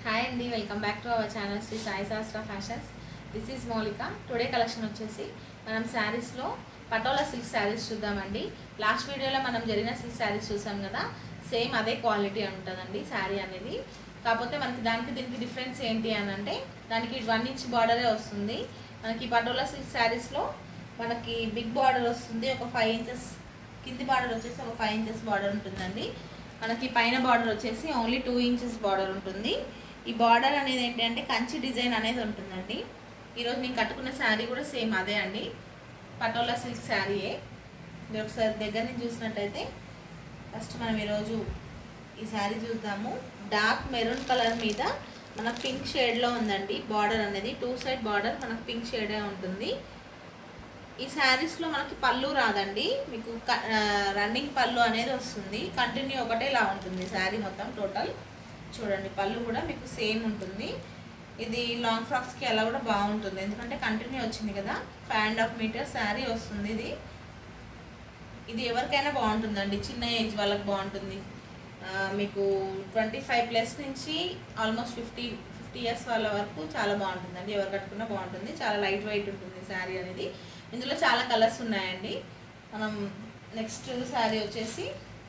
Hi అండి welcome back to our channel Sri Sai Shastra fashions this is Maulika today collection వచ్చేసి మనం శారీస్లో పటోలా సిల్క్ శారీస్ చూద్దామండి లాస్ట్ వీడియోలో మనం జరిగిన సిల్క్ శారీస్ చూసాం కదా సేమ్ అదే క్వాలిటీ ఉంటుందండి శారీ అనేది కాకపోతే మనకి దానికి దీనికి డిఫరెన్స్ ఏంటి అని అంటే దానికి వన్ ఇంచ్ బార్డరే వస్తుంది మనకి పటోలా సిల్క్ శారీస్లో మనకి బిగ్ బార్డర్ వస్తుంది ఒక ఫైవ్ ఇంచెస్ కింది బార్డర్ వచ్చేసి ఒక ఫైవ్ ఇంచెస్ బార్డర్ ఉంటుందండి మనకి పైన బార్డర్ వచ్చేసి ఓన్లీ టూ ఇంచెస్ బార్డర్ ఉంటుంది ఈ బార్డర్ అనేది ఏంటంటే కంచి డిజైన్ అనేది ఉంటుందండి ఈరోజు నేను కట్టుకున్న శారీ కూడా సేమ్ అదే అండి పటోలా సిల్క్ శారీయే మీరు ఒకసారి దగ్గర నుంచి చూసినట్టయితే ఫస్ట్ మనం ఈరోజు ఈ శారీ చూద్దాము డార్క్ మెరూన్ కలర్ మీద మనకు పింక్ షేడ్లో ఉందండి బార్డర్ అనేది టూ సైడ్ బార్డర్ మనకు పింక్ షేడే ఉంటుంది ఈ శారీస్లో మనకి పళ్ళు రాదండి మీకు రన్నింగ్ పళ్ళు అనేది వస్తుంది కంటిన్యూ ఒకటే ఇలా ఉంటుంది శారీ మొత్తం టోటల్ చూడండి పళ్ళు కూడా మీకు సేమ్ ఉంటుంది ఇది లాంగ్ ఫ్రాక్స్కి అలా కూడా బాగుంటుంది ఎందుకంటే కంటిన్యూ వచ్చింది కదా five and half meter sari వస్తుంది ఇది ఇది ఎవరికైనా బాగుంటుందండి చిన్న ఏజ్ వాళ్ళకి బాగుంటుంది ఆ, మీకు ట్వంటీ ఫైవ్ ప్లస్ నుంచి ఆల్మోస్ట్ ఫిఫ్టీ ఫిఫ్టీ ఇయర్స్ వాళ్ళ వరకు చాలా బాగుంటుందండి ఎవరు కట్టుకున్నా బాగుంటుంది చాలా లైట్ వెయిట్ ఉంటుంది శారీ అనేది ఇందులో చాలా కలర్స్ ఉన్నాయండి మనం నెక్స్ట్ శారీ వచ్చేసి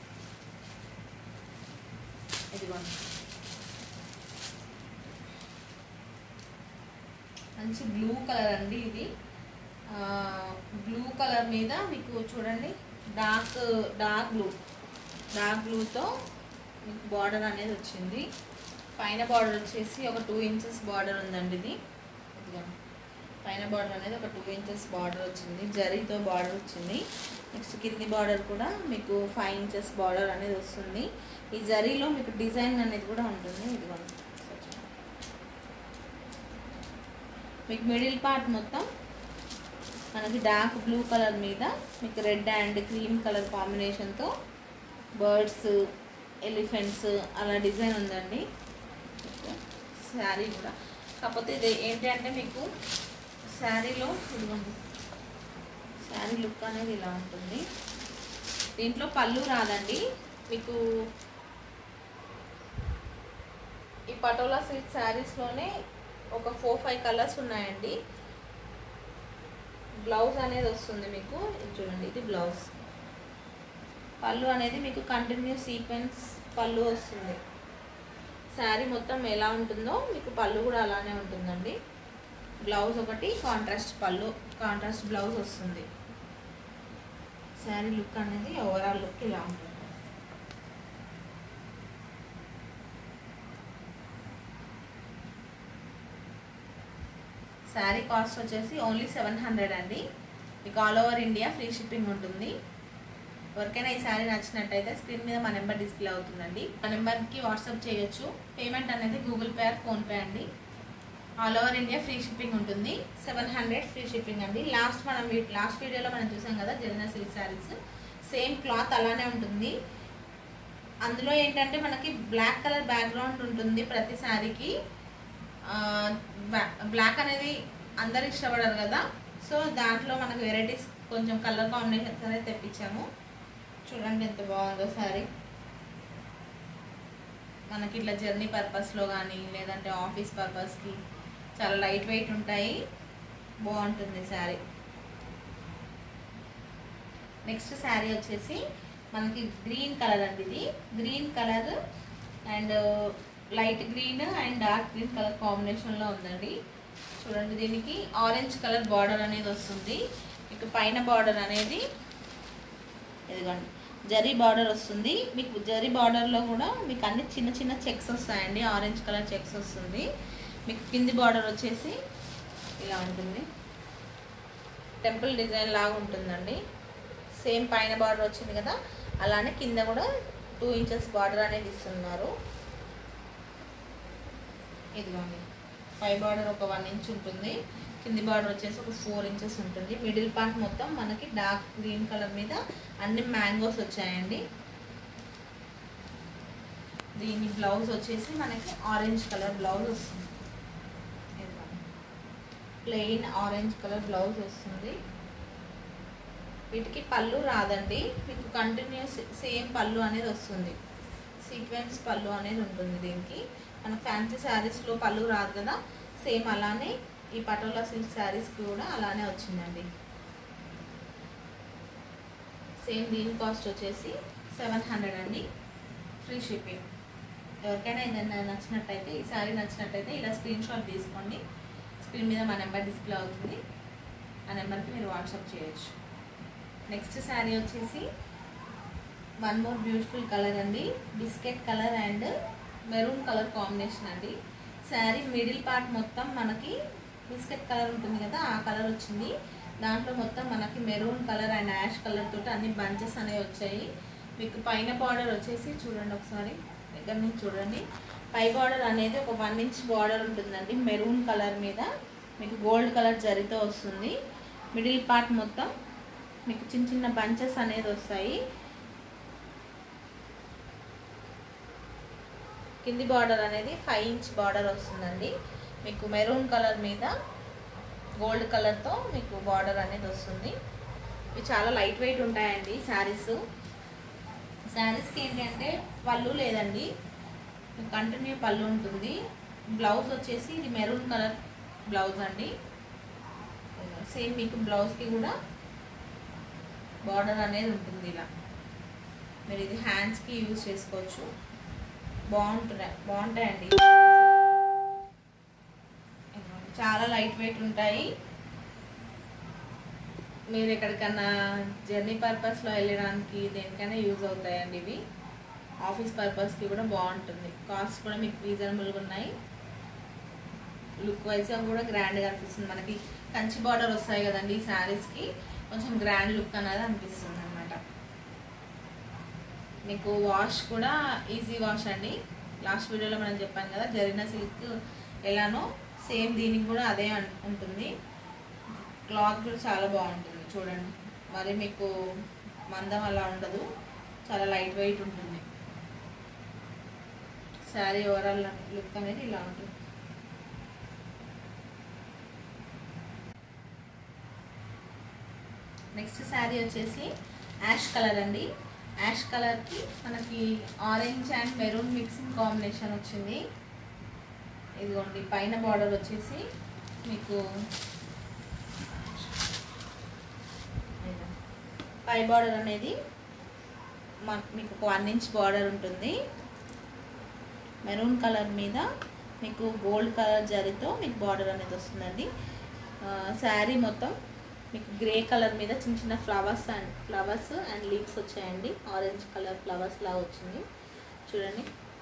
ఇదిగోండి మంచి బ్లూ కలర్ అండి ఇది బ్లూ కలర్ మీద మీకు చూడండి డార్క్ డార్క్ బ్లూ డార్క్ బ్లూతో మీకు బార్డర్ అనేది వచ్చింది పైన బార్డర్ వచ్చేసి ఒక టూ ఇంచెస్ బార్డర్ ఉందండి ఇది ఇదిగోండి పైన బార్డర్ అనేది ఒక టూ ఇంచెస్ బార్డర్ వచ్చింది జరీతో బార్డర్ వచ్చింది నెక్స్ట్ కింది బార్డర్ కూడా మీకు ఫైవ్ ఇంచెస్ బార్డర్ అనేది వస్తుంది ఈ జరీలో మీకు డిజైన్ అనేది కూడా ఉంటుంది ఇదిగోండి మీకు మిడిల్ పార్ట్ మొత్తం మనకి డార్క్ బ్లూ కలర్ మీద మీకు రెడ్ అండ్ క్రీమ్ కలర్ కాంబినేషన్తో బర్డ్స్ ఎలిఫెంట్స్ అలా డిజైన్ ఉందండి శారీ కూడా కాకపోతే ఇది ఏంటి అంటే మీకు శారీలో ఇదిగోండి శారీ లుక్ అనేది ఇలా ఉంటుంది దీంట్లో పళ్ళు రాదండి మీకు ఈ పటోలా సిల్క్ శారీస్లోనే ఒక ఫోర్ ఫైవ్ కలర్స్ ఉన్నాయండి బ్లౌజ్ అనేది వస్తుంది మీకు ఇది చూడండి ఇది బ్లౌజ్ పళ్ళు అనేది మీకు కంటిన్యూ సీక్వెన్స్ పళ్ళు వస్తుంది శారీ మొత్తం ఎలా ఉంటుందో మీకు పళ్ళు కూడా అలానే ఉంటుందండి బ్లౌజ్ ఒకటి కాంట్రాస్ట్ పళ్ళు కాంట్రాస్ట్ బ్లౌజ్ వస్తుంది శారీ లుక్ అనేది ఓవరాల్ లుక్ ఇలా ఉంటుంది శారీ కాస్ట్ వచ్చేసి ఓన్లీ సెవెన్ హండ్రెడ్ అండి మీకు all over India free shipping ఉంటుంది ఎవరికైనా ఈ శారీ నచ్చినట్టయితే స్క్రీన్ మీద మా నెంబర్ డిస్ప్లే అవుతుందండి ఆ నెంబర్కి వాట్సాప్ చేయొచ్చు పేమెంట్ అనేది గూగుల్ పే ఆర్ ఫోన్పే అండి all over India free shipping ఉంటుంది సెవెన్ హండ్రెడ్ ఫ్రీ షిప్పింగ్ అండి లాస్ట్ మనం లాస్ట్ వీడియోలో మనం చూసాం కదా జరిగిన సిల్క్ శారీస్ సేమ్ క్లాత్ అలానే ఉంటుంది అందులో ఏంటంటే మనకి బ్లాక్ కలర్ బ్యాక్గ్రౌండ్ ఉంటుంది ప్రతి శారీకి బ్లాక్ అనేది అందరు ఇష్టపడరు కదా సో దాంట్లో మనకు వెరైటీస్ కొంచెం కలర్ కాంబినేషన్స్ అనేది తెప్పించాము చూడండి ఎంత బాగుందో శారీ మనకి ఇట్లా జర్నీ పర్పస్లో కానీ లేదంటే ఆఫీస్ పర్పస్కి చాలా లైట్ వెయిట్ ఉంటాయి బాగుంటుంది శారీ నెక్స్ట్ శారీ వచ్చేసి మనకి గ్రీన్ కలర్ అండి ఇది green colour and light green and dark green colour కాంబినేషన్లో ఉందండి చూడండి దీనికి ఆరెంజ్ కలర్ బార్డర్ అనేది వస్తుంది మీకు పైన బార్డర్ అనేది ఇదిగోండి జరీ బార్డర్ వస్తుంది మీకు జరీ బార్డర్లో కూడా మీకు అన్ని చిన్న చిన్న చెక్స్ వస్తాయండి ఆరెంజ్ కలర్ చెక్స్ వస్తుంది మీకు కింది బార్డర్ వచ్చేసి ఇలా ఉంటుంది టెంపుల్ డిజైన్ లాగా ఉంటుందండి సేమ్ పైన బార్డర్ వచ్చింది కదా అలానే కింద కూడా టూ ఇంచెస్ బార్డర్ అనేది ఇస్తున్నారు ఇదిగోండి పై బార్డర్ ఒక వన్ ఇంచ్ ఉంటుంది కింది బార్డర్ వచ్చేసి ఒక ఫోర్ ఇంచెస్ ఉంటుంది మిడిల్ పార్ట్ మొత్తం మనకి డార్క్ గ్రీన్ కలర్ మీద అన్ని మ్యాంగోస్ వచ్చాయండి దీని బ్లౌజ్ వచ్చేసి మనకి ఆరెంజ్ కలర్ బ్లౌజ్ వస్తుంది ప్లెయిన్ ఆరెంజ్ కలర్ బ్లౌజ్ వస్తుంది వీటికి పళ్ళు రాదండి మీకు కంటిన్యూస్ సేమ్ పళ్ళు అనేది వస్తుంది సీక్వెన్స్ పళ్ళు అనేది ఉంటుంది దీనికి మన ఫ్యాన్సీ శారీస్లో పళ్ళు రాదు కదా సేమ్ అలానే ఈ పటోలా సిల్క్ శారీస్కి కూడా అలానే వచ్చిందండి సేమ్ దీని కాస్ట్ వచ్చేసి సెవెన్ హండ్రెడ్ అండి ఫ్రీ షిప్పింగ్ ఎవరికైనా ఏదైనా నచ్చినట్టయితే ఈ శారీ నచ్చినట్టయితే ఇలా స్క్రీన్ షాట్ తీసుకోండి స్క్రీన్ మీద మా నెంబర్ డిస్ప్లే అవుతుంది ఆ నెంబర్కి మీరు వాట్సాప్ చేయొచ్చు నెక్స్ట్ శారీ వచ్చేసి వన్ మోర్ బ్యూటిఫుల్ కలర్ అండి biscuit colour and maroon colour combination అండి శారీ మిడిల్ పార్ట్ మొత్తం మనకి బిస్కెట్ కలర్ ఉంటుంది కదా ఆ కలర్ వచ్చింది దాంట్లో మొత్తం మనకి maroon colour and ash colour తోటి అన్ని బంచెస్ అనేవి వచ్చాయి మీకు పైన బార్డర్ వచ్చేసి చూడండి ఒకసారి దగ్గర నుంచి చూడండి పై బార్డర్ అనేది ఒక వన్ ఇంచ్ బార్డర్ ఉంటుందండి మెరూన్ కలర్ మీద మీకు గోల్డ్ కలర్ జరితో వస్తుంది మిడిల్ పార్ట్ మొత్తం మీకు చిన్న చిన్న బంచెస్ అనేది వస్తాయి కింది బార్డర్ అనేది ఫైవ్ ఇంచ్ బార్డర్ వస్తుందండి మీకు మెరూన్ కలర్ మీద గోల్డ్ కలర్తో మీకు బార్డర్ అనేది వస్తుంది ఇవి చాలా లైట్ వెయిట్ ఉంటాయండి శారీస్ శారీస్కి ఏంటంటే పళ్ళు లేదండి కంటిన్యూ పళ్ళు ఉంటుంది బ్లౌజ్ వచ్చేసి ఇది మెరూన్ కలర్ బ్లౌజ్ అండి సేమ్ మీకు బ్లౌజ్కి కూడా బార్డర్ అనేది ఉంటుంది ఇలా మీరు ఇది హ్యాండ్స్కి యూజ్ చేసుకోవచ్చు బాగుంటున్నాయి బాగుంటాయండి చాలా లైట్ వెయిట్ ఉంటాయి మీరు ఎక్కడికన్నా జర్నీ పర్పస్లో వెళ్ళడానికి దేనికైనా యూజ్ అవుతాయండి ఇవి ఆఫీస్ పర్పస్కి కూడా బాగుంటుంది కాస్ట్ కూడా మీకు రీజనబుల్గా ఉన్నాయి లుక్ వైజ్గా కూడా గ్రాండ్గా అనిపిస్తుంది మనకి కంచి బార్డర్ వస్తాయి కదండి ఈ శారీస్కి కొంచెం గ్రాండ్ లుక్ అనేది అనిపిస్తుంది అనమాట మీకు వాష్ కూడా ఈజీ వాష్ అండి లాస్ట్ వీడియోలో మనం చెప్పాం కదా జరిగిన సిల్క్ ఎలానో సేమ్ దీనికి కూడా అదే అన్- ఉంటుంది క్లాత్ కూడా చాలా బాగుంటుంది చూడండి మరి మీకు మందం అలా ఉండదు చాలా లైట్ వెయిట్ ఉంటుంది శారీ ఓవరాల్ లుక్ అనేది ఇలా ఉంటుంది నెక్స్ట్ శారీ వచ్చేసి యాష్ కలర్ అండి యాష్ కలర్కి మనకి orange and maroon mixing combination వచ్చింది ఇదిగోండి పైన బార్డర్ వచ్చేసి మీకు పై బార్డర్ అనేది మన- మీకు ఒక వన్ ఇంచ్ బార్డర్ ఉంటుంది మెరూన్ కలర్ మీద మీకు గోల్డ్ కలర్ జరీతో మీకు బార్డర్ అనేది వస్తుందండి శారీ మొత్తం మీకు గ్రే కలర్ మీద చిన్న చిన్న flowers and flowers and leaves వచ్చాయండి ఆరెంజ్ కలర్ ఫ్లవర్స్ లాగా వచ్చింది చూడండి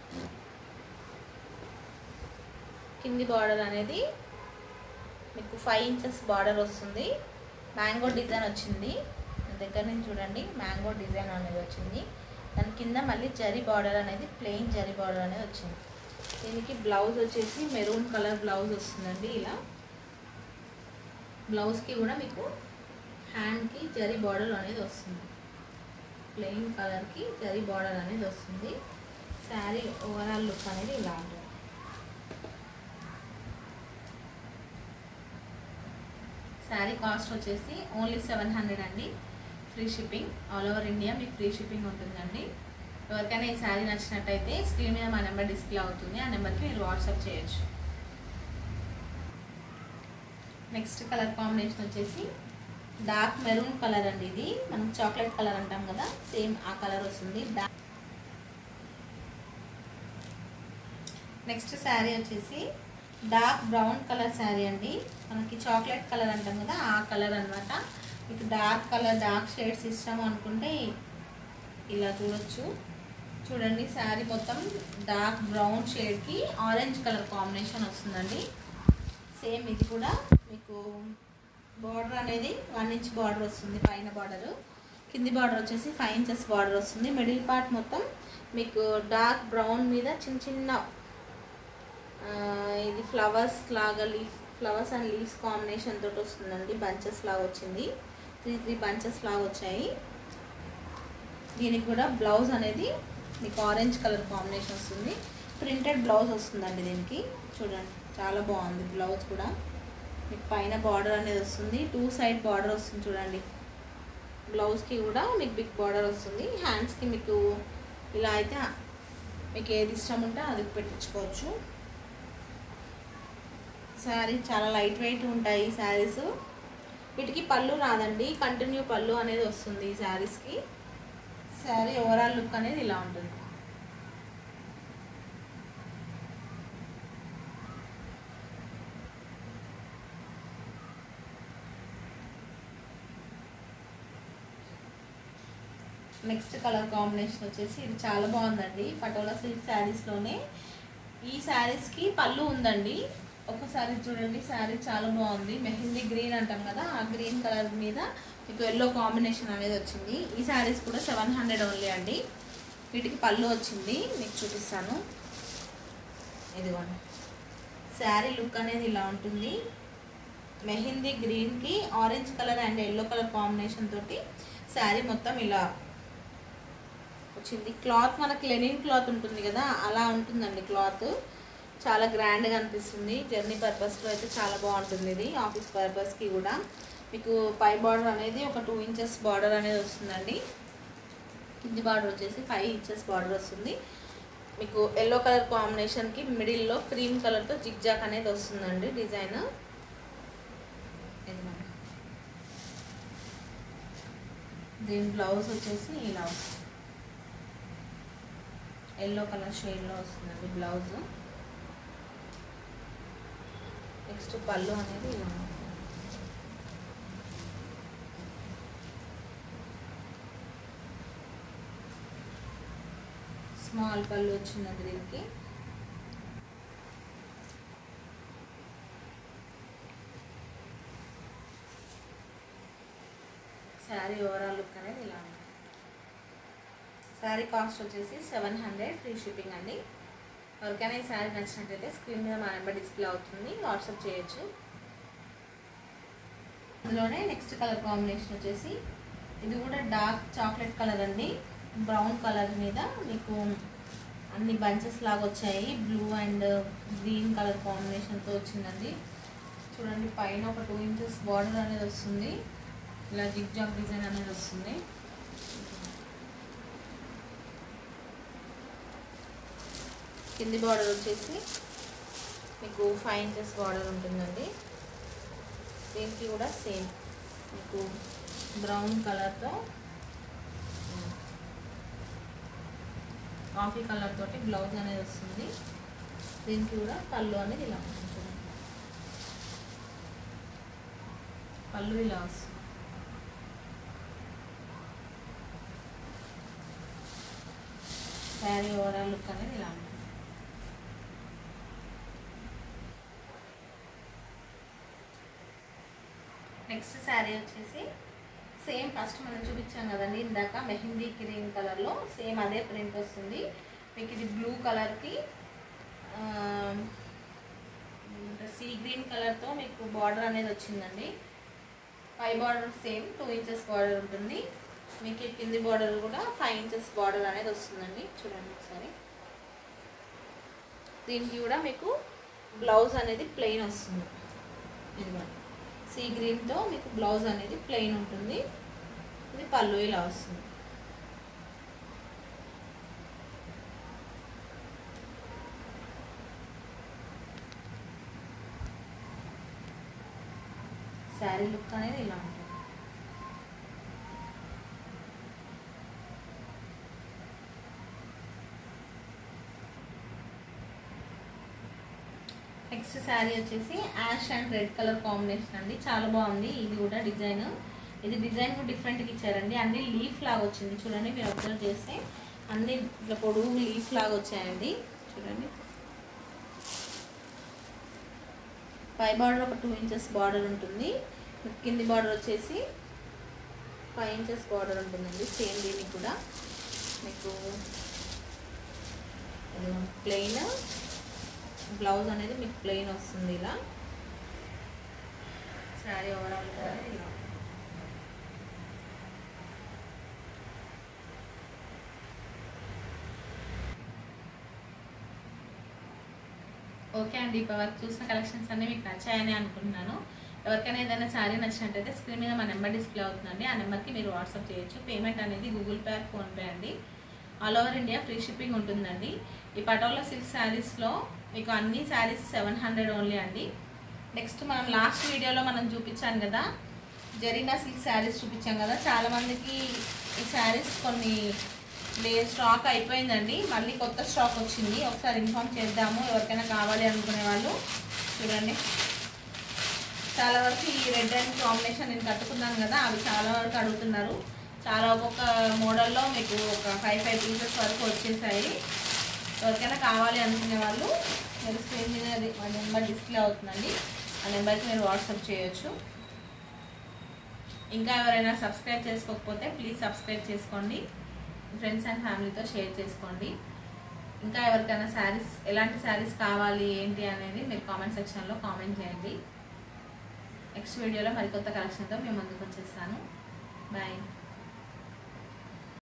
కింది బార్డర్ అనేది మీకు ఫైవ్ ఇంచెస్ బార్డర్ వస్తుంది మ్యాంగో డిజైన్ వచ్చింది దగ్గర నుంచి చూడండి మ్యాంగో డిజైన్ అనేది వచ్చింది దాని కింద మళ్ళీ జరీ బార్డర్ అనేది ప్లెయిన్ జరీ బార్డర్ అనేది వచ్చింది దీనికి బ్లౌజ్ వచ్చేసి మెరూన్ కలర్ బ్లౌజ్ వస్తుందండి ఇలా బ్లౌజ్కి కూడా మీకు హ్యాండ్కి జరీ బార్డర్ అనేది వస్తుంది ప్లెయిన్ కలర్కి జరీ బార్డర్ అనేది వస్తుంది శారీ ఓవరాల్ లుక్ అనేది ఇలా ఉంటుంది శారీ కాస్ట్ వచ్చేసి ఓన్లీ సెవెన్ హండ్రెడ్ అండి free shipping all over India మీకు ఫ్రీ షిప్పింగ్ ఉంటుందండి ఎవరికైనా ఈ శారీ నచ్చినట్టయితే స్క్రీన్ మీద మా నెంబర్ డిస్ప్లే అవుతుంది ఆ నెంబర్కి మీరు వాట్సాప్ చేయొచ్చు నెక్స్ట్ కలర్ కాంబినేషన్ వచ్చేసి డార్క్ మెరూన్ కలర్ అండి ఇది మనం చాక్లెట్ కలర్ అంటాం కదా సేమ్ ఆ కలర్ వస్తుంది డార్క్ నెక్స్ట్ శారీ వచ్చేసి డార్క్ బ్రౌన్ కలర్ శారీ అండి మనకి చాక్లెట్ కలర్ అంటాం కదా ఆ కలర్ అన్నమాట మీకు డార్క్ కలర్ డార్క్ షేడ్స్ ఇష్టం అనుకుంటే ఇలా చూడొచ్చు చూడండి శారీ మొత్తం డార్క్ బ్రౌన్ షేడ్కి ఆరెంజ్ కలర్ కాంబినేషన్ వస్తుందండి సేమ్ ఇది కూడా మీకు బార్డర్ అనేది వన్ ఇంచ్ బార్డర్ వస్తుంది పైన బార్డర్ కింది బార్డర్ వచ్చేసి ఫైవ్ ఇంచెస్ బార్డర్ వస్తుంది మిడిల్ పార్ట్ మొత్తం మీకు డార్క్ బ్రౌన్ మీద చిన్న చిన్న ఆ, ఇది ఫ్లవర్స్ లాగా leaf flowers and leaves combination తోటి వస్తుందండి బంచెస్ లాగా వచ్చింది త్రీ త్రీ బంచెస్ లాగా వచ్చాయి దీనికి కూడా బ్లౌజ్ అనేది మీకు ఆరెంజ్ కలర్ కాంబినేషన్ వస్తుంది ప్రింటెడ్ బ్లౌజ్ వస్తుందండి దీనికి చూడండి చాలా బాగుంది బ్లౌజ్ కూడా మీకు పైన బార్డర్ అనేది వస్తుంది టూ సైడ్ బార్డర్ వస్తుంది చూడండి బ్లౌజ్కి కూడా మీకు బిగ్ బార్డర్ వస్తుంది హ్యాండ్స్కి మీకు ఇలా అయితే మీకు ఏది ఇష్టం ఉంటే అది పెట్టించుకోవచ్చు శారీ చాలా లైట్ వెయిట్ ఉంటాయి ఈ శారీస్ వీటికి పళ్ళు రాదండి కంటిన్యూ పళ్ళు అనేది వస్తుంది ఈ శారీస్కి శారీ ఓవరాల్ లుక్ అనేది ఇలా ఉంటుంది నెక్స్ట్ కలర్ కాంబినేషన్ వచ్చేసి ఇది చాలా బాగుందండి పటోలా సిల్క్ శారీస్లోనే ఈ శారీస్కి పళ్ళు ఉందండి ఒకసారి చూడండి శారీ చాలా బాగుంది మెహందీ గ్రీన్ అంటాం కదా ఆ గ్రీన్ కలర్ మీద మీకు ఎల్లో కాంబినేషన్ అనేది వచ్చింది ఈ శారీస్ కూడా సెవెన్ హండ్రెడ్ ఓన్లీ అండి వీటికి పళ్ళు వచ్చింది మీకు చూపిస్తాను ఇదిగోండి శారీ లుక్ అనేది ఇలా ఉంటుంది మెహందీ గ్రీన్కి orange colour and yellow colour combination తోటి శారీ మొత్తం ఇలా వచ్చింది క్లాత్ మనకి లెనిన్ క్లాత్ ఉంటుంది కదా అలా ఉంటుందండి క్లాత్ చాలా గ్రాండ్గా అనిపిస్తుంది జర్నీ పర్పస్లో అయితే చాలా బాగుంటుంది ఇది ఆఫీస్ పర్పస్కి కూడా మీకు పై బార్డర్ అనేది ఒక టూ ఇంచెస్ బార్డర్ అనేది వస్తుందండి కింది బార్డర్ వచ్చేసి ఫైవ్ ఇంచెస్ బార్డర్ వస్తుంది మీకు ఎల్లో కలర్ కాంబినేషన్కి మిడిల్లో క్రీమ్ కలర్తో జిగ్జాక్ అనేది వస్తుందండి డిజైన్ దీని బ్లౌజ్ వచ్చేసి ఇలా వస్తుంది ఎల్లో కలర్ షేడ్లో వస్తుందండి బ్లౌజ్ నెక్స్ట్ పళ్ళు అనేది ఇలా ఉంటుంది స్మాల్ పళ్ళు వచ్చిందండి దీనికి శారీ ఓవరాల్ లుక్ అనేది ఇలా ఉంది శారీ కాస్ట్ వచ్చేసి సెవెన్ హండ్రెడ్ ఫ్రీ షిప్పింగ్ అండి ఎవరికైనా ఈ శారీ నచ్చినట్లయితే స్క్రీన్ మీద మా నెంబర్ డిస్ప్లే అవుతుంది వాట్సాప్ చేయొచ్చు అందులోనే నెక్స్ట్ కలర్ కాంబినేషన్ వచ్చేసి ఇది కూడా డార్క్ చాక్లెట్ కలర్ అండి బ్రౌన్ కలర్ మీద మీకు అన్ని బంచెస్ లాగా వచ్చాయి బ్లూ అండ్ గ్రీన్ కలర్ కాంబినేషన్తో వచ్చిందండి చూడండి పైన ఒక టూ ఇంచెస్ బార్డర్ అనేది వస్తుంది ఇలా జిగ్ జాగ్ డిజైన్ అనేది వస్తుంది కింది బార్డర్ వచ్చేసి మీకు ఫైవ్ ఇంచెస్ బార్డర్ ఉంటుందండి దీనికి కూడా సేమ్ మీకు బ్రౌన్ కలర్తో కాఫీ కలర్ తోటి బ్లౌజ్ అనేది వస్తుంది దీనికి కూడా పళ్ళు అనేది ఇలా ఉంటుంది చూడండి. పళ్ళు ఇలా వస్తుంది శారీ ఓవరాల్ లుక్ అనేది ఇలా ఉంటుంది నెక్స్ట్ శారీ వచ్చేసి సేమ్ ఫస్ట్ మనం చూపించాం కదండి ఇందాక మెహందీ గ్రీన్ కలర్లో సేమ్ అదే ప్రింట్ వస్తుంది మీకు ఇది బ్లూ కలర్కి సీ గ్రీన్ కలర్తో మీకు బార్డర్ అనేది వచ్చిందండి పై border same two inches border ఉంటుంది మీకు ఈ కింది బార్డర్ కూడా ఫైవ్ ఇంచెస్ బార్డర్ అనేది వస్తుందండి చూడండి ఒకసారి దీనికి కూడా మీకు బ్లౌజ్ అనేది ప్లెయిన్ వస్తుంది ఇదిగోండి సీ గ్రీన్తో మీకు బ్లౌజ్ అనేది ప్లెయిన్ ఉంటుంది ఇది పళ్ళు ఇలా వస్తుంది శారీ లుక్ అనేది ఇలా ఉంటుంది నెక్స్ట్ శారీ వచ్చేసి ash and red colour combination అండి చాలా బాగుంది ఇది కూడా డిజైన్ ఇది డిజైన్ కూడా డిఫరెంట్గా ఇచ్చారండి అన్ని లీఫ్ లాగా వచ్చింది చూడండి మీరు అబ్జర్వ్ చేస్తే అన్ని ఇట్లా పొడుగు లీఫ్ లాగా వచ్చాయండి చూడండి పై బార్డర్ ఒక టూ ఇంచెస్ బార్డర్ ఉంటుంది కింది బార్డర్ వచ్చేసి ఫైవ్ ఇంచెస్ బార్డర్ ఉంటుందండి సేమ్ దీనికి కూడా మీకు ప్లెయిన్ బ్లౌజ్ అనేది మీకు ప్లెయిన్ వస్తుంది ఇలా శారీ ఓవరాల్ కూడా ఇలా ఓకే అండి ఇప్పటి వరకు చూసిన కలెక్షన్స్ అన్నీ మీకు నచ్చాయని అనుకుంటున్నాను ఎవరికైనా ఏదైనా శారీ నచ్చినట్టయితే స్క్రీన్ మీద మా నెంబర్ డిస్ప్లే అవుతుందండి ఆ నెంబర్కి మీరు వాట్సాప్ చేయొచ్చు పేమెంట్ అనేది గూగుల్ పే ఫోన్పే అండి all over India free shipping ఉంటుందండి ఈ పటోలా సిల్క్ శారీస్లో మీకు అన్ని శారీస్ సెవెన్ హండ్రెడ్ ఓన్లీ అండి నెక్స్ట్ మనం లాస్ట్ వీడియోలో మనం చూపించాను కదా జరీనా సిల్క్ శారీస్ చూపించాం కదా చాలామందికి ఈ శారీస్ కొన్ని లే స్టాక్ అయిపోయిందండి మళ్ళీ కొత్త స్టాక్ వచ్చింది ఒకసారి ఇన్ఫామ్ చేద్దాము ఎవరికైనా కావాలి అనుకునే వాళ్ళు చూడండి చాలా వరకు ఈ రెడ్ అండ్ కాంబినేషన్ నేను కట్టుకున్నాను కదా అవి చాలా వరకు అడుగుతున్నారు చాలా ఒక్కొక్క మోడల్లో మీకు ఒక ఫైవ్ ఫైవ్ పీసెస్ వరకు వచ్చేసాయి ఎవరికైనా కావాలి అనుకునే వాళ్ళు మీరు స్క్రీన్ మీద అది మా నెంబర్ డిస్ప్లే అవుతుందండి ఆ నెంబర్కి మీరు వాట్సాప్ చేయొచ్చు ఇంకా ఎవరైనా సబ్స్క్రైబ్ చేసుకోకపోతే ప్లీజ్ సబ్స్క్రైబ్ చేసుకోండి ఫ్రెండ్స్ అండ్ ఫ్యామిలీతో షేర్ చేసుకోండి ఇంకా ఎవరికైనా శారీస్ ఎలాంటి శారీస్ కావాలి ఏంటి అనేది మీరు కామెంట్ సెక్షన్లో కామెంట్ చేయండి నెక్స్ట్ వీడియోలో మరికొత్త కలెక్షన్తో మేము ముందుకు వచ్చేస్తాను బాయ్